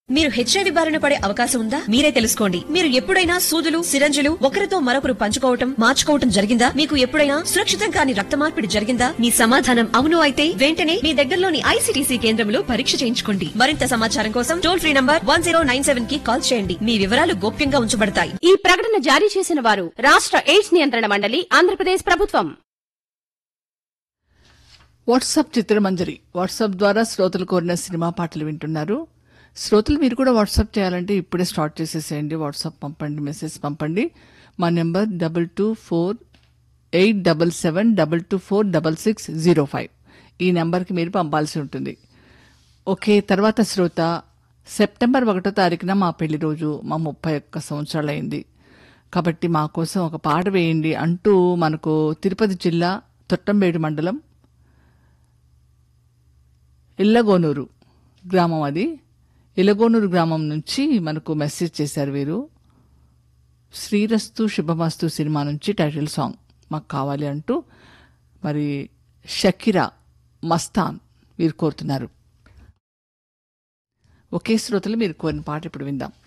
మీరు హెచ్ఐవి బారిన పడే అవకాశం ఉందా మీరే తెలుసుకోండి మీరు ఎప్పుడైనా సూదులు సిరంజులు ఒకరితో మరొకరు పంచుకోవటం మార్చుకోవటం జరిగిందా మీకు ఎప్పుడైనా సురక్షితం కాని రక్త మార్పిడి జరిగిందా మీ సమాధానం అవును అయితే వెంటనే మీ దగ్గరలోని ఐసీటీసీ కేంద్రంలో పరీక్ష చేయించుకోండి మరింత సమాచారం కోసం టోల్ ఫ్రీ నంబర్ వన్ కి కాల్ చేయండి మీ వివరాలు గోప్యంగా ఉంచబడతాయి ఈ ప్రకటన జారీ చేసిన వారు రాష్ట్ర ఎయిడ్స్ నియంత్రణ మండలి ఆంధ్రప్రదేశ్ ప్రభుత్వం వాట్సాప్ చిత్రమంజరి వాట్సాప్ ద్వారా శ్రోతలు కోరిన సినిమా పాటలు వింటున్నారు శ్రోతలు మీరు కూడా వాట్సాప్ చేయాలంటే ఇప్పుడే స్టార్ట్ చేసేసేయండి వాట్సాప్ పంపండి మెసేజ్ పంపండి మా number double two four eight double seven double two four double six zero five ఈ నెంబర్కి మీరు పంపాల్సి ఉంటుంది ఓకే తర్వాత శ్రోత సెప్టెంబర్ ఒకటో తారీఖున మా పెళ్లి రోజు మా ముప్పై ఒక్క సంవత్సరాలైంది కాబట్టి మా కోసం ఒక పాట వేయండి అంటూ మనకు తిరుపతి జిల్లా తొట్టంబేడు మండలం ఇల్లగోనూరు గ్రామం అది ఇలగోనూరు గ్రామం నుంచి మనకు మెసేజ్ చేశారు వీరు శ్రీరస్తు శుభమస్తు సినిమా నుంచి టైటిల్ సాంగ్ మాకు కావాలి అంటూ మరి షకిరా మస్తాన్ వీరు కోరుతున్నారు ఒకే శ్రోతలు మీరు కోరిన పాట ఇప్పుడు విందాం